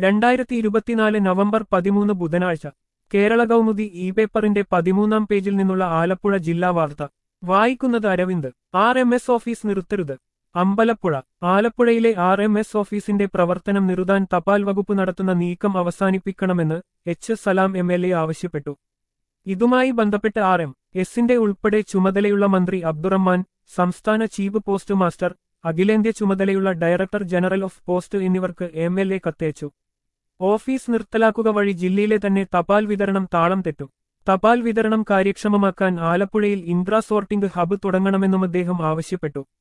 രണ്ടായിരത്തി ഇരുപത്തിനാല് നവംബർ പതിമൂന്ന് ബുധനാഴ്ച കേരള കൗമുദി ഇ പേപ്പറിന്റെ പതിമൂന്നാം പേജിൽ നിന്നുള്ള ആലപ്പുഴ ജില്ലാ വാർത്ത വായിക്കുന്നത് Aravind R M S office നിർത്തരുത് അമ്പലപ്പുഴ ആലപ്പുഴയിലെ ആർ എം എസ് ഓഫീസിന്റെ പ്രവർത്തനം നിർത്താൻ തപാൽ വകുപ്പ് നടത്തുന്ന നീക്കം അവസാനിപ്പിക്കണമെന്ന് H Salam M L A ആവശ്യപ്പെട്ടു ഇതുമായി ബന്ധപ്പെട്ട് ആർ എം എസിന്റെ ഉൾപ്പെടെ ചുമതലയുള്ള മന്ത്രി അബ്ദുറഹ്മാൻ സംസ്ഥാന ചീഫ് പോസ്റ്റ് മാസ്റ്റർ അഖിലേന്ത്യാ ചുമതലയുള്ള ഡയറക്ടർ ജനറൽ ഓഫ് പോസ്റ്റ് എന്നിവർക്ക് എം എൽ എ കത്തയച്ചു ഓഫീസ് നിർത്തലാക്കുക വഴി ജില്ലയിലെ തന്നെ തപാൽ വിതരണം താളം തെറ്റും തപാൽ വിതരണം കാര്യക്ഷമമാക്കാൻ ആലപ്പുഴയിൽ ഇൻട്രാ സോർട്ടിംഗ് ഹബ്ബ് തുടങ്ങണമെന്നും അദ്ദേഹം ആവശ്യപ്പെട്ടു